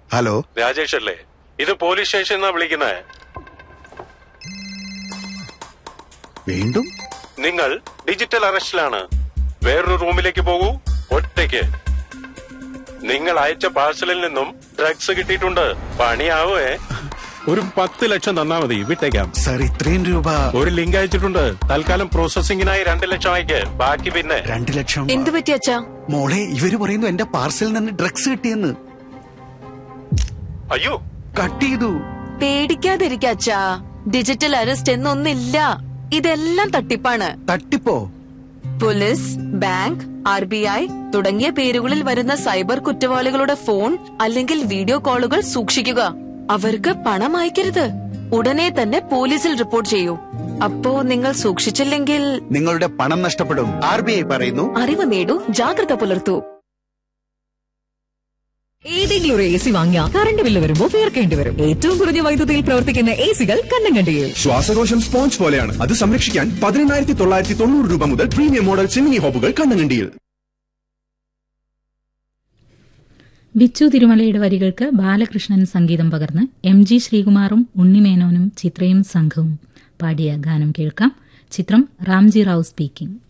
hello Rajesh അല്ലേ ഇത് police station എന്നാ വിളിക്കുന്നത് വീണ്ടും നിങ്ങൾ ഡിജിറ്റൽ അറസ്റ്റിലാണ് വേറൊരു റൂമിലേക്ക് പോകൂ ഒറ്റയ്ക്ക് നിങ്ങൾ അയച്ച പാഴ്സലിൽ നിന്നും ഡ്രഗ്സ് കിട്ടിയിട്ടുണ്ട് പണിയാവേ ഒരു പത്ത് ലക്ഷം തന്നാ മതി വിട്ടേക്കാം സാർ ഇത്രയും രൂപ ഒരു ലിങ്ക് അയച്ചിട്ടുണ്ട് തൽക്കാലം പ്രോസസിംഗിനായി രണ്ട് ലക്ഷം അയക്ക് ബാക്കി പിന്നെ രണ്ടു ലക്ഷം എന്തു പറ്റി അച്ഛാ മോളെ ഇവര് പറയുന്നു എന്റെ പാർസലിൽ നിന്ന് ഡ്രഗ്സ് കിട്ടിയെന്ന് അയ്യോ കട്ട് ചെയ്തു പേടിക്കാതിരിക്ക അച്ഛാ ഡിജിറ്റൽ അറസ്റ്റ് എന്നൊന്നില്ല ഇതെല്ലാം തട്ടിപ്പാണ് തട്ടിപ്പോ police bank R B I തുടങ്ങിയ പേരുകളിൽ വരുന്ന സൈബർ കുറ്റവാളികളുടെ ഫോൺ അല്ലെങ്കിൽ വീഡിയോ കോളുകൾ സൂക്ഷിക്കുക അവർക്ക് പണം അയക്കരുത് ഉടനെ തന്നെ പോലീസിൽ റിപ്പോർട്ട് ചെയ്യൂ അപ്പോ നിങ്ങൾ സൂക്ഷിച്ചില്ലെങ്കിൽ നിങ്ങളുടെ പണം നഷ്ടപ്പെടും ആർ ബി ഐ പറയുന്നു അറിവ് നേടൂ ജാഗ്രത പുലർത്തൂ ഏതെങ്കിലും ഒരു എ സി വാങ്ങിയാൽ കറണ്ട് ബില്ല് വരുമ്പോൾ തീർക്കേണ്ടി വരും ഏറ്റവും കുറഞ്ഞ വൈദ്യുതിയിൽ പ്രവർത്തിക്കുന്ന എ സികൾ കണ്ണങ്കണ്ടിയിൽ ശ്വാസകോശം സ്പോഞ്ച് പോലെയാണ് അത് സംരക്ഷിക്കാൻ പതിനെണ്ണായിരത്തി തൊള്ളായിരത്തി തൊണ്ണൂറ് രൂപ മുതൽ പ്രീമിയം മോഡൽ ചിമ്മിനി ഹോബുകൾ കണ്ണങ്കണ്ടിയിൽ ബിച്ചു തിരുമലയുടെ വരികൾക്ക് ബാലകൃഷ്ണൻ സംഗീതം പകർന്ന് എം ജി ശ്രീകുമാറും ഉണ്ണിമേനോനും ചിത്രയും സംഘവും പാടിയ ഗാനം കേൾക്കാം ചിത്രം റാംജി റാവു സ്പീക്കിംഗ്